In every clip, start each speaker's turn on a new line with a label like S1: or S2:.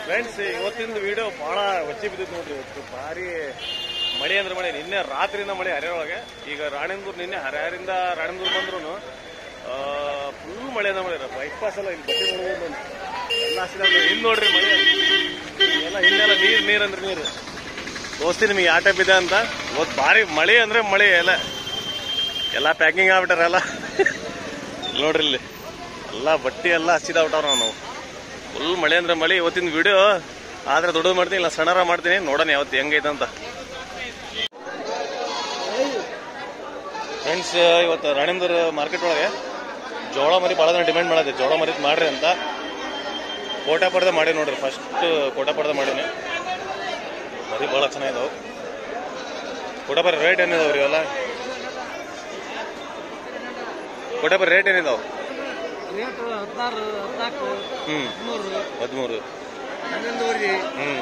S1: Friends ಇವತ್ತಿನ video ಬಹಳ ಹೊಚ್ಚಿ ಬಿದ್ದಿತ್ತು ನೋಡ್ರಿ ಇವತ್ತು ಭಾರಿ ಮಳೆ ಅಂದ್ರೆ ಮಳೆ ನಿನ್ನೆ ರಾತ್ರಿಯಿಂದ ಮಳೆ ಹರಿಯೊಳಗೆ ಈಗ ರಾಣೆಂದೂರು ನಿನ್ನೆ ಹರ್ಯಾರಿಂದ ರಾಣೆಂದೂರು ಬಂದ್ರು ಫುಲ್ ಮಳೆ ಅಂದ್ರೆ ಮಳೆ ಬೈಪಾಸ್ ಎಲ್ಲ ಇಲ್ಲಿ ಬಟ್ಟೆ ನೋಡ್ಬೋದು ಬಂದು ಎಲ್ಲ ಹಸಿದ ಇಲ್ಲಿ ನೋಡ್ರಿ ಮಳೆ ಎಲ್ಲ ಇಲ್ಲೆಲ್ಲ ನೀರು ನೀರು ಅಂದ್ರೆ ನೀರು ದೋಸ್ತಿ ನಿಮಗೆ ಯಾವ ಟೈಪ್ ಇದೆ ಅಂತ ಇವತ್ತು ಭಾರಿ ಮಳೆ ಅಂದ್ರೆ ಮಳೆ ಎಲ್ಲ ಎಲ್ಲ ಪ್ಯಾಕಿಂಗ್ ಆಗ್ಬಿಟ್ಟಾರ ಎಲ್ಲ ನೋಡ್ರಿ ಇಲ್ಲಿ ಎಲ್ಲ ಬಟ್ಟೆ ಎಲ್ಲ ಹಸಿದಾಗ್ಬಿಟ್ಟವ್ರ ನಾವು ಫುಲ್ ಮಳೆ ಅಂದ್ರೆ ಮಳೆ ಇವತ್ತಿನ ವಿಡಿಯೋ ಆದ್ರೆ ದೊಡ್ಡದು ಮಾಡ್ತೀನಿ ಇಲ್ಲ ಸಣ್ಣರ ಮಾಡ್ತೀನಿ ನೋಡೋಣ ಯಾವತ್ತು ಹೆಂಗೈತೆ ಅಂತ ಫ್ರೆಂಡ್ಸ್ ಇವತ್ತು ರಾಣಿಂದೂರು ಮಾರ್ಕೆಟ್ ಒಳಗೆ ಜೋಳ ಮರಿ ಭಾಳ ಜನ ಡಿಮ್ಯಾಂಡ್ ಮಾಡತ್ತೆ ಜೋಳ ಮರಿ ಮಾಡ್ರಿ ಅಂತ ಕೋಟಾ ಪಡ್ದೆ ಮಾಡಿ ನೋಡ್ರಿ ಫಸ್ಟ್ ಕೋಟಾ ಪಡ್ದೆ ಮಾಡೀನಿ ಮರಿ ಭಾಳ ಚೆನ್ನಾಗಿದಾವೆ ಕೋಟಾ ಪರ ರೇಟ್ ಏನಿದಾವೆ ರೀ ಇವೆಲ್ಲ ಕೋಟಾ ಪರ ರೇಟ್ ಏನಿದಾವೆ
S2: ರೇಟ್ ಹದಿನಾರು ಹದಿನಾಲ್ಕು
S1: ಹ್ಞೂ
S2: ಹದಿಮೂರು
S1: ಹದಿಮೂರು
S2: ಹನ್ನೊಂದುವರೆ
S1: ಹ್ಮ್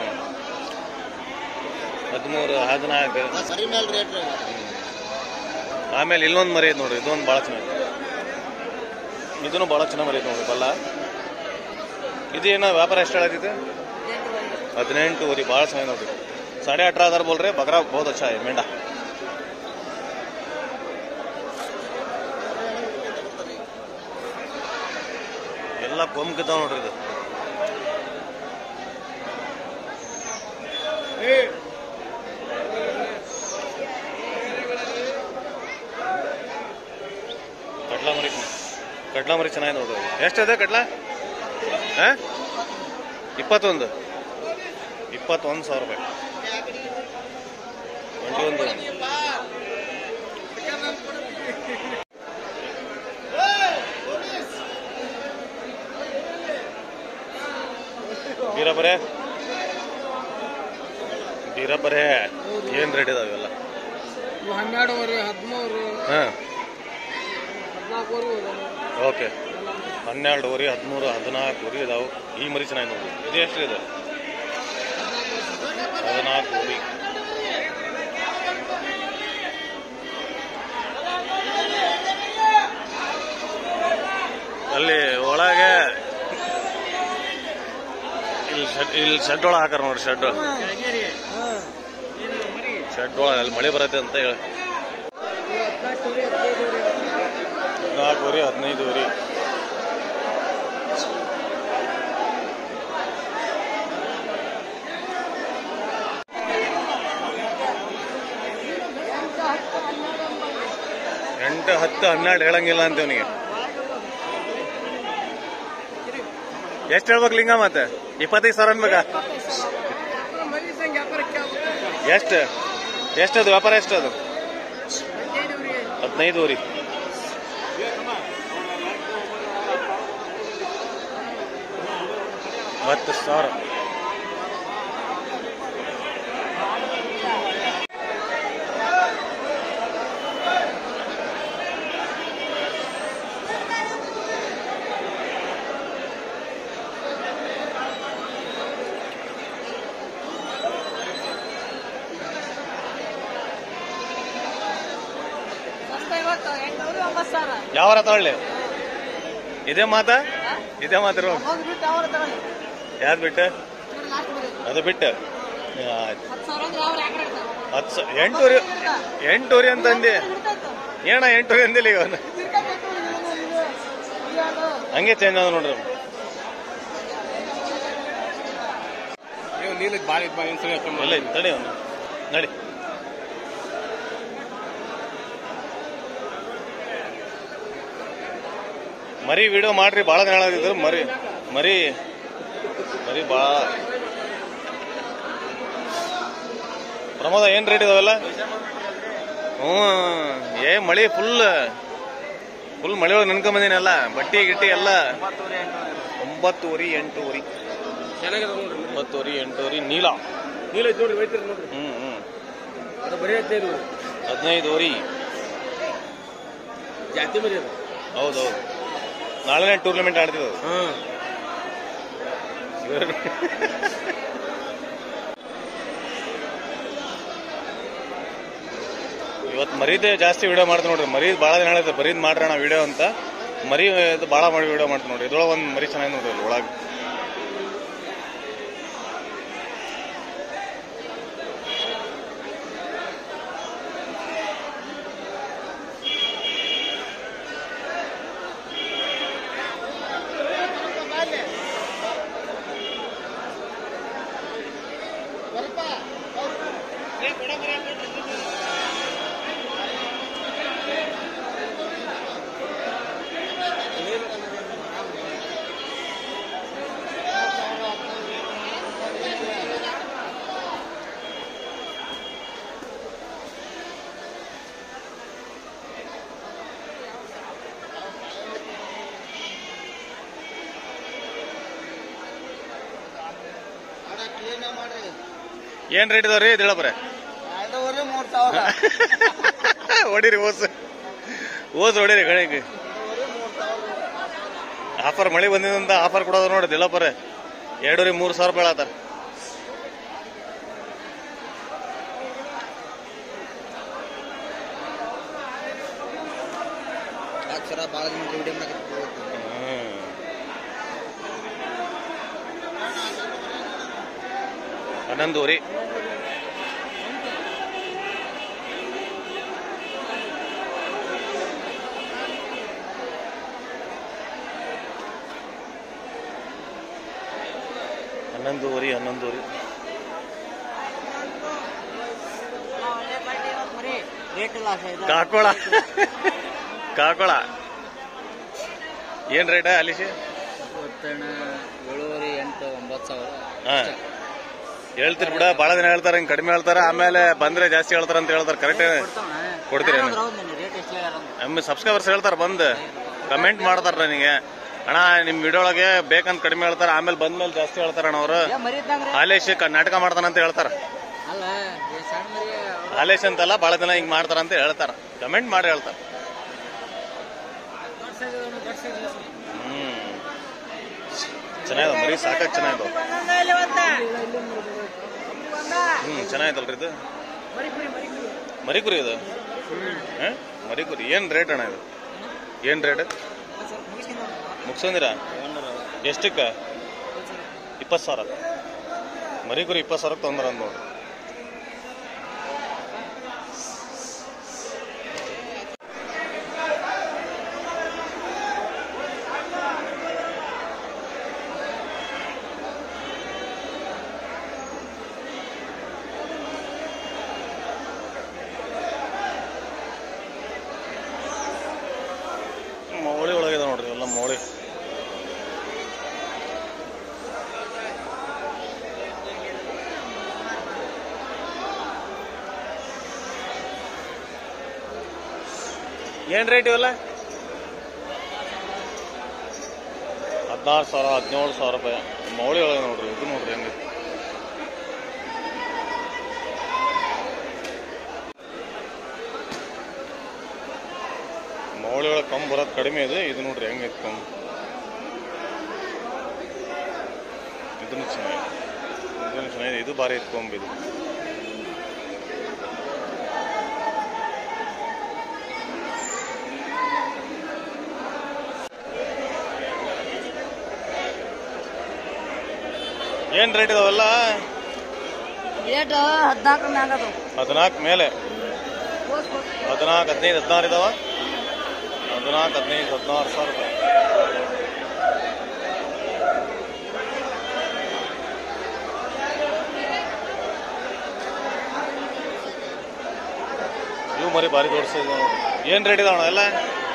S1: ಹದಿಮೂರು ಹದಿನಾಲ್ಕು
S2: ಸರಿ ಮೇಲೆ ರೇಟ್
S1: ಆಮೇಲೆ ಇಲ್ಲೊಂದು ಮರಿ ಐತೆ ನೋಡ್ರಿ ಇದೊಂದು ಭಾಳ ಚೆನ್ನಾಗಿ ಇದನ್ನು ಭಾಳ ಚೆನ್ನಾಗಿ ಮರಿ ಐತೆ ನೋಡ್ರಿ ಬಲ್ಲ ಇದೇನ ವ್ಯಾಪಾರ ಎಷ್ಟು ಹೇಳತ್ತಿದೆ ಹದಿನೆಂಟುವರೆ ಭಾಳ ಚೆನ್ನಾಗಿ ನೋಡ್ರಿ ಸಾಡೆ ಅಠರ ಹಜಾರ್ ಬೋಲ್ ರೀ ಬಕರಾ ಬಹುತ್ ಅಚ್ಚಾ है मेंढा ಎಲ್ಲ ಕೊಂಬ್ಕಿದ್ದಾವ ನೋಡ್ರಿ ಇದು ಕಡ್ಲಾ ಮರಿ ಕಡ್ಲಾ ಮರಿ ಚೆನ್ನಾಗಿ ನೋಡ್ರಿ ಎಷ್ಟಿದೆ ಕಡ್ಲಾ ಹಾ ಇಪ್ಪತ್ತೊಂದು ಇಪ್ಪತ್ತೊಂದು ಸಾವಿರ ರೂಪಾಯಿ ಟ್ವೆಂಟಿ ಒಂದು ಬೀರಬರೆ ಬೀರಬರೆ ಏನ್ ರೇಟ್ ಇದಾವೆ ಇವೆಲ್ಲ
S2: ಹನ್ನೆರಡುವರೆ ಹದಿಮೂರು
S1: ಹಾಂ
S2: ಹದಿನಾಲ್ಕುವರೆ
S1: ಓಕೆ ಹನ್ನೆರಡುವರೆ ಹದಿಮೂರು ಹದಿನಾಲ್ಕುವರೆ ಇದಾವೆ ಈ ಮರಿ ಚೆನ್ನಾಗಿ ನೋಡಿ ಇದು ಎಷ್ಟು ಇದೆ ಹದಿನಾಲ್ಕುವರೆ ಅಲ್ಲಿ ಒಳಗೆ ಇಲ್ಲಿ ಶೆಡ್ ಇಲ್ಲಿ ಶೆಡ್ ಒಳಗೆ ಹಾಕಾರ ನೋಡಿ ಶೆಡ್ ಶೆಡ್ ಒಳಗೆ ಅಲ್ಲಿ ಮಳೆ ಬರುತ್ತೆ ಅಂತ ಹೇಳಿ ಹದಿನಾಲ್ಕುವರೆ ಹದಿನೈದುವರೆ ಎಂಟು ಹತ್ತು ಹನ್ನೆರಡು ಹೇಳಂಗಿಲ್ಲ ಅಂತ ಅವನಿಗೆ ಎಷ್ಟು ಹೇಳ್ಬೇಕು ಲಿಂಗ ಮತ್ತೆ ಇಪ್ಪತ್ತೈದು ಸಾವಿರ ಅನ್ಬೇಕಾ ಎಷ್ಟು ಎಷ್ಟದು ವ್ಯಾಪಾರ ಎಷ್ಟದು ಹದಿನೈದುವರೆ ಹತ್ತು ಸಾವಿರ
S2: ಎಂಟೂರು ಒಂಬತ್ತು ಸಾವಿರ
S1: ಯಾವಾರ ತಗೊಳ್ಳಿ ಇದೇ ಮಾತಾ ಇದೇ ಮಾತಿರೋ
S2: ಒಂದು ಬಿಟ್ಟು ಅವ್ರ ತಗೊಳ್ಳಿ
S1: ಯಾವ್ದು ಬಿಟ್ಟು
S2: ಲಾಸ್ಟ್ ಬರೀ
S1: ಅದು ಬಿಟ್ಟು ಆಯ್ತು
S2: ಹತ್ತು ಸಾವಿರ ಅಂದ್ರೆ ಅವ್ರು ಯಾಕೆ ಇಡ್ತಾರೆ?
S1: ಹತ್ತು ಸ ಎಂಟೂರಿ ಎಂಟೂರಿ ಅಂತ ಅಂದೆ
S2: ಇಡ್ತಾಯ್ತು.
S1: ಏನ ಎಂಟೂರಿ ಅಂದಿಲ್ಲ ಈಗ ಅವ್ನು
S2: ಇಡ್ತಾಯ್ತು, ಇದು, ಇದು, ಇದು ಯಾವ್ದು?
S1: ಹಂಗೆ ಚೇಂಜ್ ಆದ ನೋಡ್ರಿ
S2: ನೀಲಕ್ಕೆ ಭಾಳ ಇದು ಒಂದ್ಸಲ
S1: ಇಲ್ಲ ಇಲ್ಲ, ತಡಿ ಅವನು ನಡಿ ಮರಿ ವಿಡಿಯೋ ಮಾಡ್ರಿ ಭಾಳ ಜನ ಹೇಳಾಗಿದ್ರು ಮರಿ ಮರಿ ಮರಿ ಭಾಳ ಪ್ರಮೋದ ಏನ್ ರೇಟ್ ಇದಾವೆಲ್ಲ ಹ್ಞೂ ಏ ಮಳಿ ಫುಲ್ ಫುಲ್ ಮಳೆ ಒಳಗೆ ನೆನ್ಕೊಂಬಂದಿನಿ ಎಲ್ಲ ಬಟ್ಟಿ ಗಿಟ್ಟಿ ಎಲ್ಲ ಒಂಬತ್ತುವರೆ ಎಂಟೂವರೆ
S2: ಚೆನ್ನಾಗಿದೆ ನೋಡ್ರಿ
S1: ಒಂಬತ್ತುವರೆ ಎಂಟೂವರೆ ನೀಲ
S2: ನೀಲ ಐತೆ ನೋಡ್ರಿ ಬೈತೀರಿ ನೋಡ್ರಿ
S1: ಹ್ಞೂ ಹ್ಞೂ
S2: ಅದು ಬರೀ ಹದಿನೈದು
S1: ಹದಿನೈದುವರೆ
S2: ಜಾತಿ ಮರಿ ಅದು
S1: ಹೌದೌದು ನಾಳೆನೇ ಟೂರ್ನಮೆಂಟ್ ಆಡ್ತಿದ್ದು
S2: ಹಾಂ
S1: ಇವತ್ತು ಮರಿದೇ ಜಾಸ್ತಿ ವಿಡಿಯೋ ಮಾಡ್ತೀನಿ ನೋಡ್ರಿ ಮರಿ ಭಾಳ ದಿನ ಹೇಳಿದ್ರೆ ಬರೀದ್ ಮಾಡ್ರಿ ಅಣ್ಣ ವಿಡಿಯೋ ಅಂತ ಮರಿ ಇದು ಭಾಳ ಮಾಡಿ ವಿಡಿಯೋ ಮಾಡ್ತೀನಿ ನೋಡ್ರಿ ಇದ್ರೊಳಗೆ ಒಂದು ಮರಿ ಚೆನ್ನಾಗಿ ನೋಡ್ರಿ ಅಲ್ಲಿ ಒಳಗೆ ಏನ್ ರೇಟ್ ಇದಾವ್ರಿ ದಿಳಬ್ರೆ
S3: ಎರಡೂವರೆ ಮೂರು ಸಾವಿರ
S1: ಹೊಡಿರಿ ಓಸ್ ಓಸ್ ಹೊಡಿರಿ ಗಣಿಗೆ ಆಫರ್ ಮಳೆ ಬಂದಿದಂತ ಆಫರ್ ಕೊಡೋದು ನೋಡಿ ದಿಳಪರೆ ಎರಡೂರಿ ಮೂರು ಸಾವಿರ ರೂಪಾಯಿ ಆತಾರ
S3: ಅಕ್ಷರ ಭಾಳ ಜನ ವಿಡಿಯೋ ಮಾಡಕ್ಕೆ
S1: ಹನ್ನೊಂದೂರಿ ಹನ್ನೊಂದೂವರಿ ಹನ್ನೊಂದೂರಿ
S3: ರೇಟ್ ಇಲ್ಲ
S1: ಕಾಕೋಳ ಕಾಕೋಳ ಏನ್ ರೇಟ ಅಲಿಸಿ
S3: ಏಳುವರೆ ಎಂಟು ಒಂಬತ್ತು ಸಾವಿರ
S1: ಹಾ ಹೇಳ್ತೀರಿ ಬಿಡ ಭಾಳ ದಿನ ಹೇಳ್ತಾರೆ ಹಿಂಗ್ ಕಡಿಮೆ ಹೇಳ್ತಾರೆ ಆಮೇಲೆ ಬಂದ್ರೆ ಜಾಸ್ತಿ ಹೇಳ್ತಾರ ಅಂತ ಹೇಳ್ತಾರೆ ಕರೆಕ್ಟ್ ಕೊಡ್ತೀರಿ ಏನು?
S3: ರೇಟ್ ಎಷ್ಟು ಹೇಳ್ಯಾರ
S1: ನಮ್ಮ ಸಬ್ಸ್ಕ್ರೈಬರ್ಸ್ ಹೇಳ್ತಾರೆ ಬಂದು ಕಮೆಂಟ್ ಮಾಡ್ತಾರ ನನಗೆ ಅಣ್ಣ ನಿಮ್ ವಿಡಿಯೋ ಒಳಗೆ ಬೇಕಂತ ಕಡಿಮೆ ಹೇಳ್ತಾರೆ ಆಮೇಲೆ ಬಂದ್ಮೇಲೆ ಜಾಸ್ತಿ ಹೇಳ್ತಾರ ಅಣ್ಣ ಅವರು
S3: ಮರಿ ಇದ್ದಂಗ್ರಿ
S1: ಹಾಲೇಶ್ ಕ- ನಾಟಕ ಮಾಡ್ತಾನಂತ ಹೇಳ್ತಾರ
S3: ಅಲ್ಲ ಈ ಸಣ್ಣ ಮರಿ
S1: ಹಾಲೇಶ್ ಅಂತಲ್ಲ ಭಾಳ ದಿನ ಹಿಂಗ್ ಮಾಡ್ತಾರ ಅಂತ ಹೇಳ್ತಾರ ಕಮೆಂಟ್ ಮಾಡಿ ಹೇಳ್ತಾರ ಹ್ಮ್ ಚೆನ್ನಾಗಿದೆ ಮರಿ ಸಾಕಾಗ್ ಚೆನ್ನಾಗಿದೆ ಹ್ಮ್ ಚೆನ್ನಾಗಿದಲ್ರಿ ಇದು ಮರಿ ಕುರಿ ಇದು ಹ? ಮರಿ ಕುರಿ ಏನ್ ರೇಟ್ ಅಣ್ಣ ಇದು ಏನ್ ರೇಟ್ ಮುಗ್ಸಂದಿರ ಎಷ್ಟಕ್ಕ ಇಪ್ಪತ್ತು ಸಾವಿರ ಮರಿ ಕುರಿ ಇಪ್ಪತ್ತು ಸಾವಿರಕ್ಕೆ ತೊಂದ್ರೆ ಅಂದ್ ನೋಡ್ರಿ ಮೌಳಿ ಒಳಗಿದೆ ನೋಡ್ರಿ ಎಲ್ಲ ಮೌಳಿ ಏನ್ ರೇಟ್ ಇವೆಲ್ಲ ಹದಿನಾರು ಸಾವಿರ ಹದಿನೇಳು ಸಾವಿರ ರೂಪಾಯಿ ಮೌಳಿ ಒಳಗೆ ನೋಡ್ರಿ ಇದು ನೋಡ್ರಿ ಹೆಂಗೆ ಮೌಳಿ ಒಳಗೆ ಕಮ್ಮಿ ಬರೋದು ಕಡಿಮೆ ಇದೆ ಇದು ನೋಡ್ರಿ ಹೆಂಗೈತೆ ಕಮ್ಮಿ ಇದನ್ನು ಚೆನ್ನಾಗಿದೆ ಇದನ್ನು ಚೆನ್ನಾಗಿದೆ ಇದು ಭಾರಿ ಐತೆ ಕೊಂಬ್ ಇದು ಏನ್ ರೇಟ್ ಇದಾವೆಲ್ಲ
S3: ರೇಟ್ ಹದಿನಾಲ್ಕು ಮ್ಯಾಗ ಅದು
S1: ಹದಿನಾಲ್ಕು ಮೇಲೆ ಹದಿನಾಲ್ಕು ಹದಿನೈದು ಹದಿನಾರು ಇದಾವ ಹದಿನಾಲ್ಕು ಹದಿನೈದು ಹದಿನಾರು ಸಾವಿರ ರೂಪಾಯಿ ಇವು ಮರಿ ಭಾರಿ ದೊಡ್ಡ size ಇದಾವ್ ನೋಡ್ರಿ ಏನ್ ರೇಟ್ ಇದಾವಣ ಎಲ್ಲ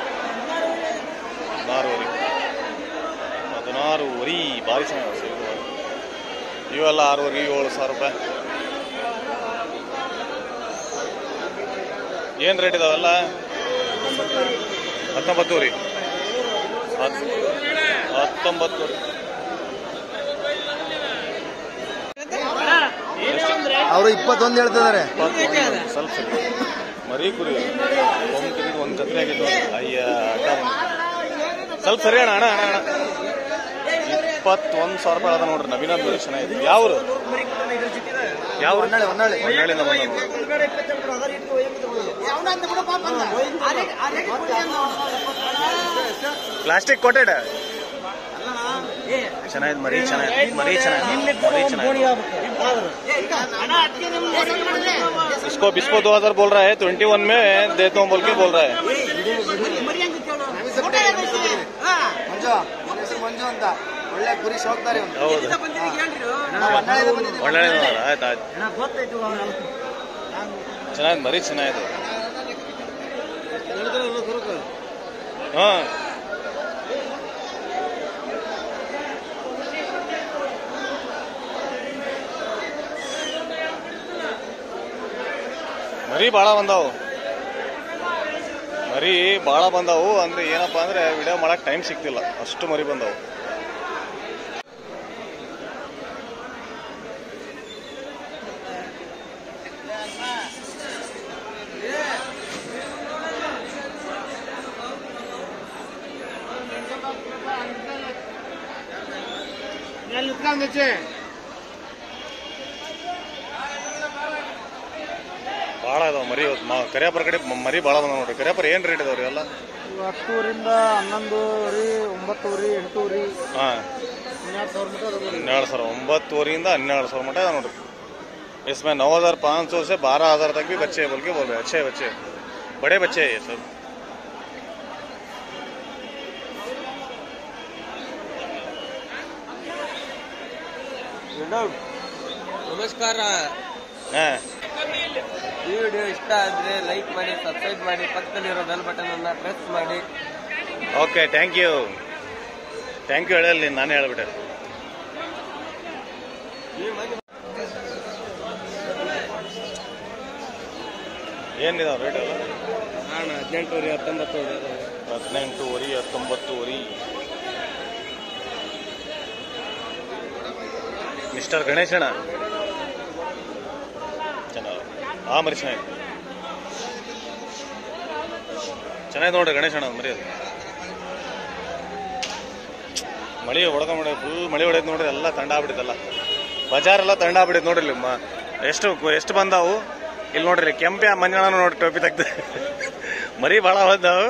S1: ಹದಿನಾರು ವರಿ ಹದಿನಾರು ವರಿ ಭಾರಿ ಚೆನ್ನಾಗಿದೆ size ಇವು. ಇವೆಲ್ಲ ಆರೂವರೆ ಏಳು ಸಾವಿರ ರೂಪಾಯಿ ಏನ್ ರೇಟ್ ಇದಾವೆಲ್ಲ ಹತ್ತೊಂಬತ್ತು ರೀ ಹತ್- ಹತ್ತೊಂಬತ್ತು ರೀ
S3: ಅವರು ಇಪ್ಪತ್ತೊಂದು ಹೇಳ್ತಿದ್ದಾರೆ
S1: ಇಪ್ಪತ್ತೊಂದು. ಸ್ವಲ್ಪ ಸ್ವಲ್ಪ ಮರಿ ಕುರಿ ಒಂದು ಕರಿ ಒಂದು ಕತ್ರಿ ಆಗಿದ್ದು ಅಯ್ಯ ಅಡ್ಡ ಬಂತು. ಸ್ವಲ್ಪ ಸರಿ ಅಣ್ಣ ಅಣ್ಣ ಅಣ್ಣ ಅಣ್ಣ ಇಪ್ಪತ್ತೊಂದು ಸಾವಿರ ರೂಪಾಯಿ ಅದ ನೋಡ್ರಿ ನವೀನ ಬೇರೆ ಚೆನ್ನಾಗಿದೆ ಯಾವ್ರು ಯಾವ
S3: ಹೊನ್ನಾಳಿ, ಹೊನ್ನಾಳಿ.
S1: ಹೊನ್ನಾಳಿಂದ ಬಂದ ನೋಡ್ರಿ ಪ್ಲಾಸ್ಟಿಕ್ ಕೋಟೆಡ್ ಚೆನ್ನಾಗಿದೆ ಮರಿ ಚೆನ್ನಾಗಿದೆ ಮರಿ ಚೆನ್ನಾಗಿದೆ ಮರಿ ಚೆನ್ನಾಗಿದೆ इसको बिस्को दो हजार बोल रहा है ट्वेंटी वन में देता हूँ बोल के बोल रहा है
S3: ಮಂಜು ನನ್ನ ಹೆಸರು ಮಂಜು ಅಂತ ಒಳ್ಳೆ ಗುರಿ ಶೋಕ್ತಾರೆ
S1: ಹೌದು
S3: ಹೊನ್ನಾಳಿಂದ ಬಂದಿದ್ದೀವಿ
S1: ಒಳ್ಳೆ ಆಯ್ತು ಆಯ್ತು ಚೆನ್ನಾಗಿ ಮರಿ ಚೆನ್ನಾಗಿದೆ ಹಾಂ ಮರಿ ಭಾಳ ಬಂದಾವು ಮರಿ ಭಾಳ ಬಂದಾವು ಅಂದ್ರೆ ಏನಪ್ಪ ಅಂದ್ರೆ ವಿಡಿಯೋ ಮಾಡಕ್ ಟೈಮ್ ಸಿಗ್ತಿಲ್ಲ ಅಷ್ಟು ಮರಿ ಬಂದಾವು ಭಾಳ ಅದಾವ ಮರಿ ಇವತ್ತು ಮ ಕರಿಯಾಪುರ ಕಡೆ ಮ- ಮರಿ ಭಾಳ ಬಂದಾವ ನೋಡ್ರಿ ಕರಿಯಾಪುರ ಏನು ರೇಟ್ ಇದಾವ್ರಿ ಎಲ್ಲ
S3: ಹತ್ತೂರಿಂದ ಹನ್ನೊಂದುವರೆ ಒಂಬತ್ತುವರೆ ಎಂಟೂವರೆ
S1: ಹಾಂ
S3: ಹನ್ನೆರಡು ಸಾವಿರ ಮಟ್ಟ ಅದಾವ ನೋಡಿ.
S1: ಹನ್ನೆರಡು ಸಾವಿರ ಒಂಬತ್ತುವರೆಯಿಂದ ಹನ್ನೆರಡು ಸಾವಿರ ಮಟ್ಟ ಅದಾವ ನೋಡ್ರಿ इसमें नौ हज़ार पाँच सौ से बारह हज़ार तक भी बच्चे बोल के बोल रहे हैं अच्छे बच्चे बड़े बच्चे हैं ये सब
S2: ನಮಸ್ಕಾರ
S1: ಹಾಂ
S2: ಈ ವಿಡಿಯೋ ಇಷ್ಟ ಆದ್ರೆ ಲೈಕ್ ಮಾಡಿ ಸಬ್ಸ್ಕ್ರೈಬ್ ಮಾಡಿ ಪಕ್ಕದಲ್ಲಿರೋ ಬೆಲ್ ಬಟನ್ ಅನ್ನ ಪ್ರೆಸ್ ಮಾಡಿ
S1: okay thank you thank you ಹೇಳಲ್ಲ ನೀನು ನಾನೇ ಹೇಳ್ಬಿಟ್ಟೆ ಏನಿದಾವೆ ರೇಟ್ ಎಲ್ಲ
S2: ಅಣ್ಣ ಹದಿನೆಂಟುವರೆ ಹತ್ತೊಂಬತ್ತುವರೆ
S1: ಹದಿನೆಂಟುವರೆ ಹತ್ತೊಂಬತ್ತುವರೆ ಮಿಸ್ಟರ್ ಗಣೇಶಣ್ಣ ಚೆನ್ನಾಗಿ ಆ ಮರಿ ಚೆನ್ನಾಗಿ ಚೆನ್ನಾಗಿ ನೋಡ್ರಿ ಗಣೇಶಣ್ಣ ಮರಿ ಅದು ಮಳಿ ಹೊಡ್ಕೊಂಬಿಡ ಫುಲ್ ಮಳಿ ಹೊಡೆದ್ ನೋಡ್ರಿ ಎಲ್ಲ ತಂಡ ಆಗ್ಬಿಟ್ಟಿದ್ದಲ್ಲ ಬಜಾರೆಲ್ಲ ತಂಡ ಆಗ್ಬಿಟ್ಟಿದ್ ನೋಡ್ರಿ ಇಲ್ಲಿ ಮ- ಎಷ್ಟು ಎಷ್ಟು ಬಂದಾವು ಇಲ್ಲಿ ನೋಡ್ರಿ ಕೆಂಪೆ ಮಂಜಾನ ನೋಡ್ರಿ ಟೋಪಿ ತೆಗ್ದು ಮರಿ ಭಾಳ ಬಂದಾವು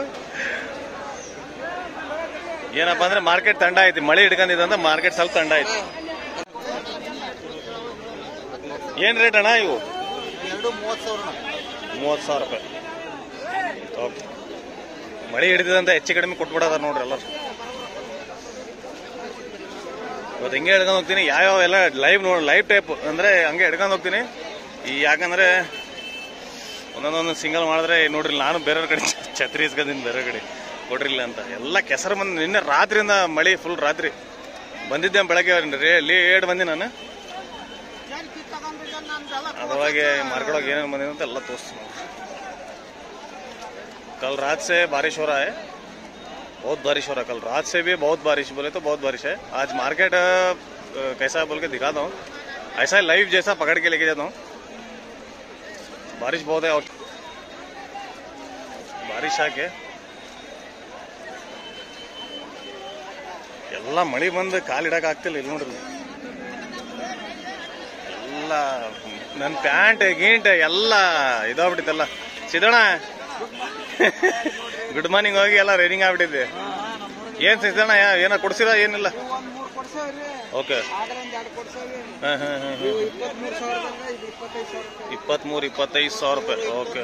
S1: ಏನಪ್ಪಾ ಅಂದ್ರೆ ಮಾರ್ಕೆಟ್ ತಂಡ ಐತಿ ಮಳಿ ಹಿಡ್ಕೊಂಡಿದೆ ಅಂದ್ರೆ ಮಾರ್ಕೆಟ್ ಸ್ವಲ್ಪ ತಂಡ ಐತಿ ಏನ್ ರೇಟ್ ಅಣ್ಣ ಇವು
S3: ಎರಡು ಮೂವತ್ತು ಸಾವಿರ
S1: ಮೂವತ್ತು ಸಾವಿರ ರೂಪಾಯಿ ಓಕೆ ಮಳಿ ಹಿಡಿದಂತ ಹೆಚ್ಚು ಕಡಿಮೆ ಕೊಟ್ಬಿಡೋದ ನೋಡ್ರಿ ಎಲ್ಲರೂ ಇವತ್ತು ಹಿಂಗೆ ಹಿಡ್ಕೊಂಡು ಹೋಗ್ತೀನಿ ಯಾವ್ಯಾವ ಎಲ್ಲ ಲೈವ್ ನೋಡಿ ಲೈವ್ ಟೈಪ್ ಅಂದ್ರೆ ಹಂಗೆ ಹಿಡ್ಕೊಂಡು ಹೋಗ್ತೀನಿ ಈ ಯಾಕಂದ್ರೆ ಒಂದೊಂದೊಂದು ಸಿಂಗಲ್ ಮಾಡಿದ್ರೆ ನೋಡ್ರಿ ನಾನು ಬೇರೆಯವ್ರ ಕಡೆ ಛತ್ರಿ ಇಸ್ಕೊಂಡಿದ್ದೀನಿ ಬೇರೆ ಕಡೆ ಕೊಡ್ರಿಲ್ಲ ಅಂತ ಎಲ್ಲ ಕೆಸರು ಬಂದು ನಿನ್ನೆ ರಾತ್ರಿಯಿಂದ ಮಳಿ ಫುಲ್ ರಾತ್ರಿ ಬಂದಿದ್ದೆ ಬೆಳಗ್ಗೆ ರೇ ಲೇಟ್ ಬಂದಿ ನಾನು ಅದರೊಳಗೆ ಮಾರ್ಕೆಟ್ ಒಳಗೆ ಏನೇನು ಬಂದಿದೆ ಅಂತ ಎಲ್ಲ ತೋರಿಸ್ತೀನಿ कल रात से बारिश हो रहा है बहुत बारिश हो रहा है कल रात से भी बहुत बारिश बोले तो बहुत बारिश है आज मार्केट अ, कैसा है बोल के दिखाता हूँ ऐसा लाइव जैसा पकड़ के लेके जाता हूँ बारिश बहुत है और ಬಾರಿಶ್ ಹಾಕಿ ಎಲ್ಲ ಮಳಿ ಬಂದು ಕಾಲಿಡಕ್ ಆಗ್ತಿಲ್ಲ ಇಲ್ಲಿ ನೋಡ್ರಿ ಎಲ್ಲ ನನ್ನ ಪ್ಯಾಂಟ್ ಗೀಂಟ್ ಎಲ್ಲ ಇದಾಗ್ಬಿಟ್ಟಿತ್ತಲ್ಲ ಸಿದೋಣ ಗುಡ್ ಮಾರ್ನಿಂಗ್ ಹೋಗಿ ಎಲ್ಲ ರೈನಿಂಗ್ ಆಗ್ಬಿಟ್ಟಿದ್ದೆ ಏನ್ ಸಿದ್ದಣ್ಣ ಏನೋ ಕೊಡ್ಸಿದ ಏನಿಲ್ಲ
S3: ಒಂದ್ ಮೂರು ಕೊಡ್ಸೇವ್ರಿ
S1: ಓಕೆ
S3: ಆದ್ರಿಂದ ಎರಡು ಕೊಡ್ಸೇವ್ರಿ
S1: ಹಾಂ ಹಾಂ ಹಾಂ
S3: ಇವು ಇಪ್ಪತ್ಮೂರು ಸಾವಿರದಂಗ ಇದು ಇಪ್ಪತ್ತೈದು ಸಾವಿರ ರೂಪಾಯಿ
S1: ಇಪ್ಪತ್ಮೂರು ಇಪ್ಪತ್ತೈದು ಸಾವಿರ ರೂಪಾಯಿ ಓಕೆ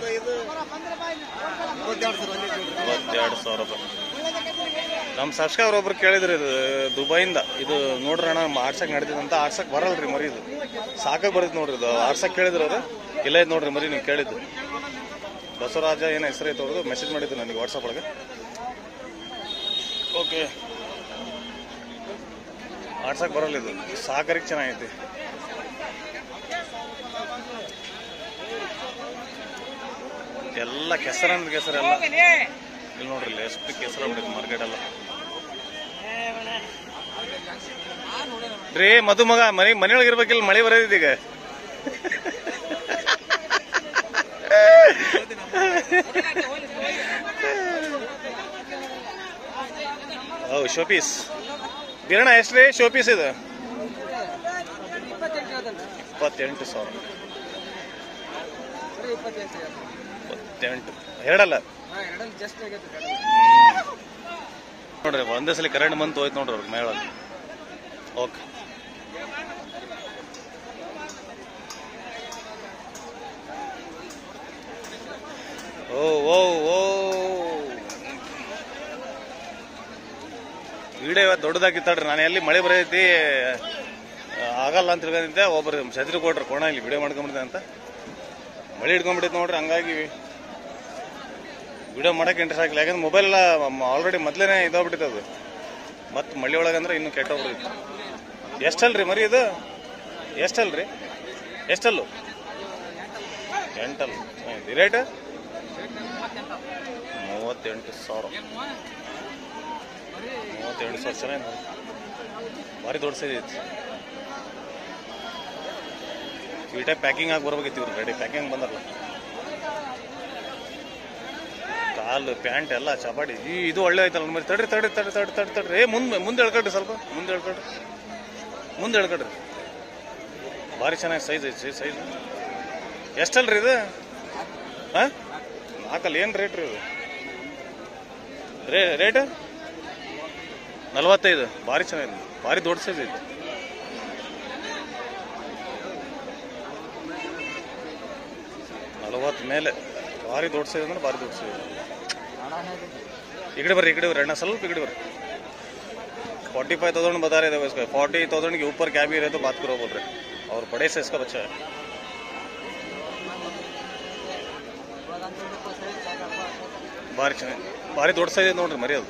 S1: ಇಪ್ಪತ್ತೆರಡು ಸಾವಿರ ರೂಪಾಯಿ ನಮ್ಮ ಸಬ್ಸ್ಕ್ರೈಬರ್ ಒಬ್ರು ಕೇಳಿದ್ರಿ ಇದು ದುಬೈಯಿಂದ ಇದು ನೋಡ್ರಿ ಅಣ್ಣ ಆಡ್ಸಕ್ ನಡೆದಿದೆ ಅಂತ ಆಡ್ಸಕ್ ಬರಲ್ರಿ ಮರಿ ಇದು ಸಾಕಾಗಿ ಬರ್ತೈತೆ ನೋಡ್ರಿ ಇದು ಆಡ್ಸಕ್ ಕೇಳಿದ್ರು ಅದು ಇಲ್ಲ ಇದು ನೋಡ್ರಿ ಮರಿ ನೀವು ಕೇಳಿದ್ದು ಬಸವರಾಜ ಏನೋ ಹೆಸರು ಐತೆ ಅವ್ರದ್ದು ಮೆಸೇಜ್ ಮಾಡಿದ್ದು ನನಗೆ ವಾಟ್ಸಪ್ ಒಳಗೆ ಓಕೆ ಆಡ್ಸಕ್ ಬರಲ್ಲ ಇದು ಸಾಕರಿಗೆ ಚೆನ್ನಾಗೈತಿ ಎಲ್ಲ ಕೆಸರಂದ್ ಕೆಸರೆಲ್ಲ ಇಲ್ಲಿ ನೋಡ್ರಿ ಇಲ್ಲಿ ಎಷ್ಟು ಕೆಸರ ಬಿಡಿದೆ ಮಾರ್ಕೆಟ್ ಎಲ್ಲ ರೀ ಮದುಮಗ ಮನೆ ಮನೆಯೊಳಗೆ ಇರ್ಬೇಕಿಲ್ಲ ಮಳೆ ಬರೋದಿದೆ ಓ ಶೋಪೀಸ್ ಬೀರಣ್ಣ ಎಷ್ಟು ರೀ ಶೋಪೀಸ್ ಇದು ಇಪ್ಪತ್ತೆಂಟು ಸಾವಿರ ಇಪ್ಪತ್ತೆಂಟು ಎರಡಲ್ಲ
S2: ಜಸ್ಟ್ ಆಗೈತೆ
S1: ನೋಡ್ರಿ ಒಂದೇ ಸಲ ಕರೆಂಟ್ ಬಂತು ಹೋಯ್ತು ನೋಡ್ರಿ ಅವ್ರಿಗೆ ಮೇಳ ಓಕೆ ಓ ಓ ಓ ವಿಡಿಯೋ ಇವತ್ತು ದೊಡ್ಡದಾಗಿತ್ತಾಡ್ರಿ ನಾನು ಎಲ್ಲಿ ಮಳೆ ಬರೈತಿ ಆಗಲ್ಲ ಅಂತ ತಿಳ್ಕೊಂಡಿದ್ದೆ ಒಬ್ರು ಛತ್ರಿ ಕೊಟ್ರು ಕೋಣ ಇಲ್ಲಿ ವಿಡಿಯೋ ಮಾಡ್ಕೊಂಬಿಡ್ದೆ ಅಂತ ಮಳೆ ಹಿಡ್ಕೊಂಡ್ಬಿಟ್ಟಿತ್ತು ನೋಡ್ರಿ ಹಂಗಾಗಿ ವಿಡಿಯೋ ಮಾಡಕ್ಕೆ ಇಂಟ್ರೆಸ್ಟ್ ಆಗಿಲ್ಲ ಯಾಕಂದ್ರೆ ಮೊಬೈಲ್ ಎಲ್ಲ ಆಲ್ರೆಡಿ ಮೊದಲೇ ಇದಾಗ್ಬಿಟ್ಟಿತ್ತು ಅದು ಮತ್ತೆ ಮಳೆ ಒಳಗಂದ್ರೆ ಇನ್ನೂ ಕೆಟ್ಟೋಗ್ಬಿಟ್ಟಿತ್ತು ಎಷ್ಟಲ್ರಿ ಮರಿ ಇದು ಎಷ್ಟಲ್ರಿ ಎಷ್ಟಲ್ಲು ಎಂಟಲ್ ರೇಟ್ ಮೂವತ್ತೆಂಟು ಸಾವಿರ ಮೂವತ್ತೆಂಟು ಸಾವಿರ ಚೆನ್ನಾಗಿ ನೋಡಿ ಭಾರಿ ದೊಡ್ಡ ಸೈಜ್ ಐತಿ ಈ ಟೈಪ್ ಪ್ಯಾಕಿಂಗ್ ಆಗಿ ಬರ್ಬೇಕಿತ್ತು ಇವ್ರು ರೆಡಿ ಪ್ಯಾಕಿಂಗ್ ಬಂದಲ್ಲ ಕಾಲು ಪ್ಯಾಂಟ್ ಎಲ್ಲ ಚಪಾಟಿ ಈ ಇದು ಒಳ್ಳೆ ಐತಲ್ಲ ಮತ್ತೆ ತಡ್ರಿ ತಡ್ರಿ ತಡ್ರಿ ತಡ್ರಿ ತಡ್ರಿ ತಡ್ರಿ ಏ ಮುಂದೆ ಮುಂದೆ ಎಳ್ಕೊಳ್ರಿ ಸ್ವಲ್ಪ ಮುಂದೆ ಎಳ್ಕೊಳ್ರಿ ಮುಂದೆ ಎಳ್ಕೊಳ್ರಿ ಭಾರಿ ಚೆನ್ನಾಗಿ ಸೈಜ್ ಐತಿ ಸೈಜ್ ಎಷ್ಟಲ್ರಿ ಇದು ಹಾಂ ನಾಲ್ಕಲ್ಲಿ ಏನು ರೇಟ್ ರೀ ಇದು ರೇ ರೇಟ್ ನಲವತ್ತೈದು ಭಾರಿ ಚೆನ್ನಾಗಿದೆ ಭಾರಿ ದೊಡ್ಡ ಸೈಜ್ ಐತಿ ನಲವತ್ತು ಮೇಲೆ ಭಾರಿ ದೊಡ್ಡ ಸೈಜ್ ಅಂದ್ರೆ ಭಾರಿ ದೊಡ್ಡ ಸೈಜ್ ಈ ಕಡೆ ಬರ್ರಿ ಈ ಕಡೆ ಬರ್ರಿ ಅಣ್ಣ ಸ್ವಲ್ಪ ಈ ಕಡೆ ಬರ್ರಿ फोर्टी फाइव थाउजेंड बता रहे थे उसका फोर्टी थाउजेंड के ऊपर क्या भी रहे तो बात करो बोल रहे और बड़े से इसका बच्चा है ಭಾರಿ ಚೆನ್ನಾಗಿ ಭಾರಿ ದೊಡ್ಡ ಸೈಜ್ ಐತೆ ನೋಡ್ರಿ ಮರಿ ಅದು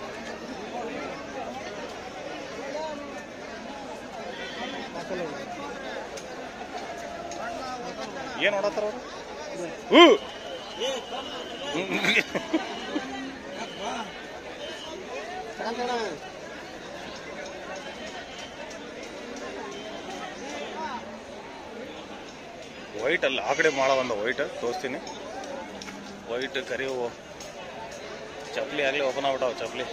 S1: ಏನ್ ನೋಡತ್ತಾರ ಅವ್ರು ಹೂ ವೈಟ್ ಅಲ್ಲ ಆ ಕಡೆ ಮಾಡ ಬಂದ ವೈಟ್ ತೋರಿಸ್ತೀನಿ ವೈಟ್ ಕರಿ ಹೂವು ಚಪ್ಲಿ ಆಗಲಿ ಓಪನ್ ಆಗ್ಬಿಟ್ಟಾವ ಚಪ್ಲಿ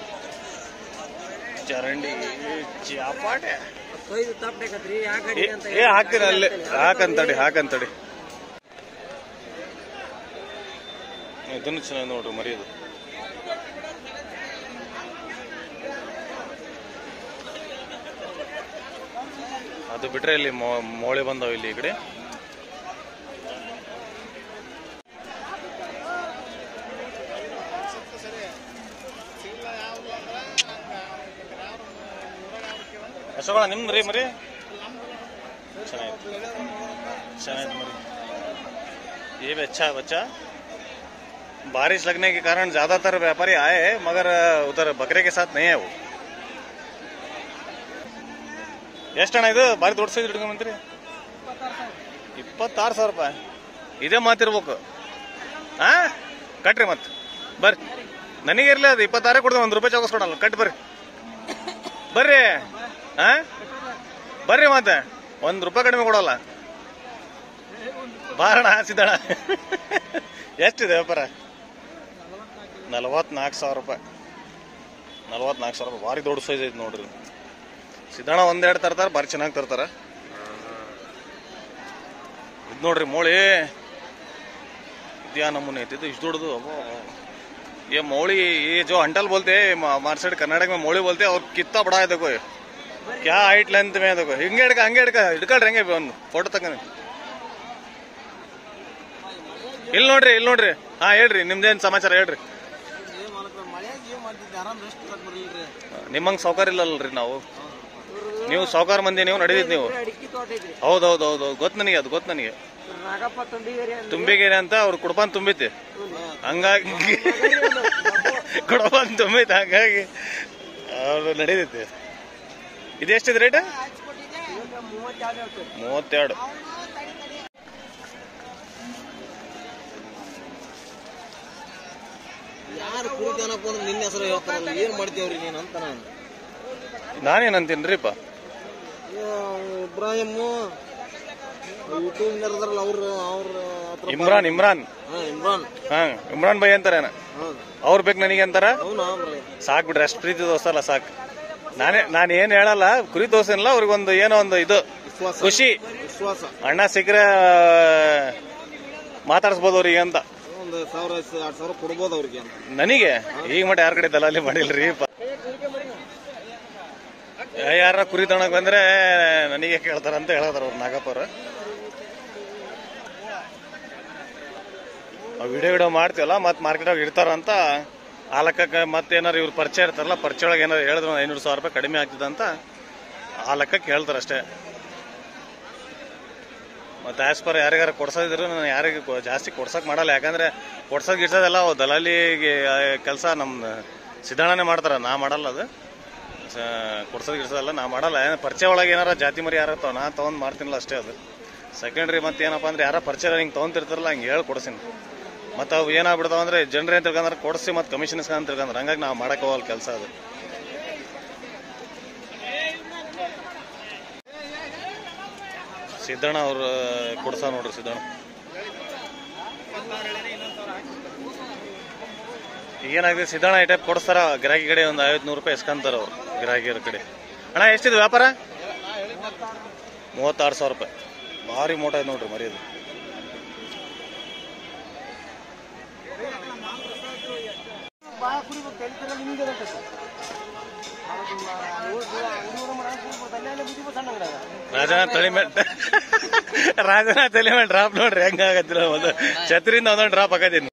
S1: ಚರಂಡಿ ಚಾಪಾಟೆ
S2: ಕೊಯ್ದು ತಪ್ಪಬೇಕತ್ರಿ ಯಾಕೆ
S1: ಏ- ಏ ಹಾಕ್ತೀನಿ ಅಲ್ಲೇ ಹಾಕಂತಡಿ ಹಾಕಂತಡಿ ಇದನ್ನು ಚೆನ್ನಾಗಿ ನೋಡ್ರಿ ಮರಿಯೋದು ಅದು ಬಿಟ್ರೆ ಇಲ್ಲಿ ಮೊ- ಮೋಳೆ ಬಂದಾವ ಇಲ್ಲಿ ಈ ಕಡೆ ಅಶೋಕ ನಿಮ್ದು ರೀ ಮರಿ ಚೆನ್ನಾಗಿತ್ತು ಚೆನ್ನಾಗಿತ್ತು मरी ये भी अच्छा है बच्चा बारिश लगने के कारण ज्यादातर व्यापारी आए हैं मगर उधर बकरे के साथ नहीं है वो ಎಷ್ಟಣ್ಣ ಇದು ಭಾರಿ ದೊಡ್ಡ ಸೈಜ್ ಹಿಡ್ಕೊಂಬಂತ್ರಿ ಇಪ್ಪತ್ತಾರು ಸಾವಿರ ರೂಪಾಯಿ ಇದೇ ಮಾತಿರ್ಬೇಕು ಹಾ ಕಟ್ರಿ ಮತ್ತೆ ಬರ್ರಿ ನನಗೆ ಇರ್ಲಿ ಅದು ಇಪ್ಪತ್ತಾರೇ ಕೊಡ್ದೆ ಒಂದು ರೂಪಾಯಿ ಚೌಕಸ್ ಕೊಡಲ್ಲ ಕಟ್ ಬರ್ರಿ ಬರ್ರಿ ಹಾ ಬರ್ರಿ ಮತ್ತೆ ಒಂದು ರೂಪಾಯಿ ಕಡಿಮೆ ಕೊಡಲ್ಲ ಬಾರಣ ಸಿದ್ದಣ ಎಷ್ಟಿದೆ ವ್ಯಾಪಾರ ನಲವತ್ನಾಲ್ಕು ಸಾವಿರ ರೂಪಾಯಿ ನಲವತ್ನಾಲ್ಕು ಸಾವಿರ ರೂಪಾಯಿ ಭಾರಿ ದೊಡ್ಡ ಸೈಜ್ ಐತೆ ನೋಡ್ರಿ ಸಿದ್ದಣ ಒಂದೆರಡು ತರ್ತಾರೆ ಭಾರಿ ಚೆನ್ನಾಗಿ ತರ್ತಾರ ಇದು ನೋಡ್ರಿ ಮೋಳಿ ಇದ್ಯಾ ನಮೂನೆ ಐತಿ ಇದು ಇಷ್ಟು ದೊಡ್ಡದು ಅಬ್ಬೋ ये मौली ये जो अंटल बोलते हैं मा- हमारे साइड कर्नाटक में मौली बोलते हैं और कितना बड़ा है देखो ये क्या हाइट लेंथ में है देखो ಹಿಂಗೆ ಹಿಡ್ಕ ಹಂಗೆ ಹಿಡ್ಕ ಹಿಡ್ಕೊಳ್ರಿ ಹಂಗೆ ಒಂದು ಫೋಟೋ ತಗೊಂಡು ಇಲ್ಲಿ ನೋಡ್ರಿ ಇಲ್ಲಿ ನೋಡ್ರಿ ಹಾ ಹೇಳ್ರಿ ನಿಮ್ದೇನ್ ಸಮಾಚಾರ ಹೇಳ್ರಿ ನಿಮ್ಮಂಗ್ ಸೌಕರ್ಯ ಇಲ್ಲಲ್ರಿ ನಾವು ನೀವು ಸಾವುಕಾರ ಮಂದಿ ನೀವು ನಡೆದಿದ್ ನೀವು
S2: ಅಡಿಕೆ ತೋಟ ಐತ್ರಿ
S1: ಹೌದೌದು ಹೌದು ಗೊತ್ತು ನನಗೆ ಅದು ಗೊತ್ತು ನನಗೆ
S2: ನಾಗಪ್ಪ ತುಂಬಿಗೇರಿ ಅಂತ
S1: ತುಂಬಿಗೆರೆ ಅಂತ ಅವ್ರು ಕುಡ್ಪಾನ್ ತುಂಬಿತಿ ಹಂಗಾಗಿ ಕುಡ್ಪಾನ್ ತುಂಬೈತೆ ಹಂಗಾಗಿ ಅವ್ರು ನಡೀತೈತಿ ಇದೆಷ್ಟಿದೆ ರೇಟ್
S2: ಇವಾಗ ಮೂವತ್ತೆರಡು ಹೇಳ್ತೀವಿ
S1: ಮೂವತ್ತೆರಡು
S3: ಯಾರು ಕುರಿತೇನಪ್ಪ ಅಂದ್ರೆ ನಿನ್ನ ಹೆಸರು ಹೇಳ್ತಾರಲ್ಲ ಏನ್ ಮಾಡ್ತೇವ್ರಿ ನೀನ್ ಅಂತ ನಾನು
S1: ನಾನೇನಂತೀನ್ರಿಪ್ಪ
S3: ಇಬ್ರಾಹಿಮ್ ಯೂಟ್ಯೂಬ್ ಇರ್ತಾರಲ್ಲ ಅವ್ರು ಅವ್ರ ಹತ್ರ
S1: ಇಮ್ರಾನ್ ಇಮ್ರಾನ್
S3: ಹಾ ಇಮ್ರಾನ್
S1: ಹಾ ಇಮ್ರಾನ್ ಬೈ ಅಂತಾರೇನ
S3: ಹೌದು
S1: ಅವ್ರು ಬೇಕು ನನಗೆ ಅಂತಾರ
S3: ಅವನು ಅವ್ರಿ
S1: ಸಾಕ್ ಬಿಡ್ರಿ ಅಷ್ಟು ಪ್ರೀತಿ ದೋಸ್ತಲ್ಲ ಸಾಕು ನಾನೇ ನಾನು ಏನ್ ಹೇಳಲ್ಲ ಕುರಿ ದೋಸೆನಲ್ಲ ಅವ್ರಿಗೊಂದು ಏನೋ ಒಂದು ಇದು
S3: ವಿಶ್ವಾಸ
S1: ಖುಷಿ
S3: ವಿಶ್ವಾಸ
S1: ಅಣ್ಣ ಸಿಕ್ಕರೆ ಮಾತಾಡಿಸ್ಬೋದು ಅವ್ರಿಗೆ ಅಂತ
S3: ಒಂದು ಸಾವಿರ ಎರಡ್ ಸಾವಿರ ಕೊಡ್ಬೋದು ಅವ್ರಿಗೆ ಅಂತ
S1: ನನಗೆ ಈಗ ಮಟ್ಟ ಯಾರ ಕಡೆ ದಲಾಲಿ ಮಾಡಿಲ್ರಿ ಪ- ಯಾರ ಕುರಿ ತಗೊಳಕ್ ಬಂದ್ರೆ ನನಗೆ ಕೇಳ್ತಾರ ಅಂತ ಹೇಳತಾರ ಅವ್ರು ನಾಗಪ್ಪ ಅವ್ರು ವಿಡಿಯೋ ವಿಡಿಯೋ ಮಾಡ್ತೀವಲ್ಲ ಮತ್ತೆ ಮಾರ್ಕೆಟಾಗ ಇಡ್ತಾರ ಅಂತ ಆ ಲೆಕ್ಕಕ್ಕೆ ಮತ್ತೆ ಏನಾರು ಇವ್ರು ಪರಿಚಯ ಇರ್ತಾರಲ್ಲ ಪರಿಚಯ ಒಳಗೆ ಏನಾರು ಹೇಳಿದ್ರು ಒಂದು ಐನೂರು ಸಾವಿರ ರೂಪಾಯಿ ಕಡಿಮೆ ಆಗ್ತದೆ ಅಂತ ಆ ಲೆಕ್ಕಕ್ಕೆ ಹೇಳ್ತಾರೆ ಅಷ್ಟೇ ಮತ್ತು ಆಸ್ ಪರ್ ಯಾರಿಗಾರ ಕೊಡ್ಸೋದಿದ್ರು ನಾನು ಯಾರಿಗೆ ಕೊ- ಜಾಸ್ತಿ ಕೊಡ್ಸಕ್ ಮಾಡಲ್ಲ ಯಾಕಂದ್ರೆ ಕೊಡ್ಸೋದ್ ಗಿಡ್ಸೋದೆಲ್ಲ ಅವು ದಲಾಲಿಗೆ ಕೆಲಸ ನಮ್ಮ ಸಿದ್ಧಾಣನೇ ಮಾಡ್ತಾರ ನಾ ಮಾಡಲ್ಲ ಅದು ಕೊಡ್ಸೋದು ಗಿಡ್ಸೋದಲ್ಲ ನಾ ಮಾಡಲ್ಲ ಏನ್ ಪರಿಚಯ ಒಳಗೆ ಏನಾರ ಜಾತಿ ಮರಿ ಯಾರ ತಗೋ ನಾ ತೊಗೊಂಡ್ ಮಾಡ್ತೀನಲ್ಲ ಅಷ್ಟೇ ಅದು ಸೆಕೆಂಡ್ರಿ ಮತ್ತೆ ಏನಪ್ಪ ಅಂದ್ರೆ ಯಾರ ಪರಿಚಯ ಹಿಂಗೆ ತೊಗೊಂತಿರ್ತಾರಲ್ಲ ಹಂಗೆ ಹೇಳಿ ಕೊಡ್ತೀನಿ ಮತ್ತು ಅವು ಏನಾಗ್ಬಿಡ್ತಾವ ಅಂದ್ರೆ ಜನರೇ ಅಂತ ತಿಳ್ಕೊಂಡ್ರೆ ಕೊಡಿಸಿ ಮತ್ತು ಕಮಿಷನ್ ಅಂತ ತಿಳ್ಕೊಂಡ್ರೆ ಹಂಗಾಗಿ ನಾವು ಮಾಡಕ್ಕೆ ಹೋಗಲ್ಲ ಕೆಲಸ ಅದು ಸಿದ್ದಣ್ಣ ಅವ್ರು ಕೊಡ್ಸ ನೋಡ್ರಿ ಸಿದ್ದಣ್ಣ ಏನಾಗಿದೆ ಸಿದ್ದಣ್ಣ ಈ ಟೈಪ್ ಕೊಡಿಸ್ತಾರ ಗಿರಾಕಿ ಕಡೆ ಒಂದು ಐವತ್ತು ನೂರು ರೂಪಾಯಿ ಎಸ್ಕೊಂತಾರ ಅವ್ರು ಗಿರಾಕಿಯರ ಕಡೆ ಅಣ್ಣ ಎಷ್ಟಿದೆ ವ್ಯಾಪಾರ ಮೂವತ್ತಾರು ಸಾವಿರ ರೂಪಾಯಿ ಭಾರಿ ಮೋಟ ಇದೆ ನೋಡ್ರಿ ಮರಿ ಅದು ರಾಜನ ತಲೆ ಮೇಲೆ ರಾಜನ ತಲೆ ಮೇಲೆ ಡ್ರಾಪ್ ನೋಡ್ರಿ ಹೆಂಗಾಗತ್ತಿಲ್ಲ ಒಂದು ಛತ್ರಿಯಿಂದ ಒಂದೊಂದು ಡ್ರಾಪ್ ಹಾಕತೀನಿ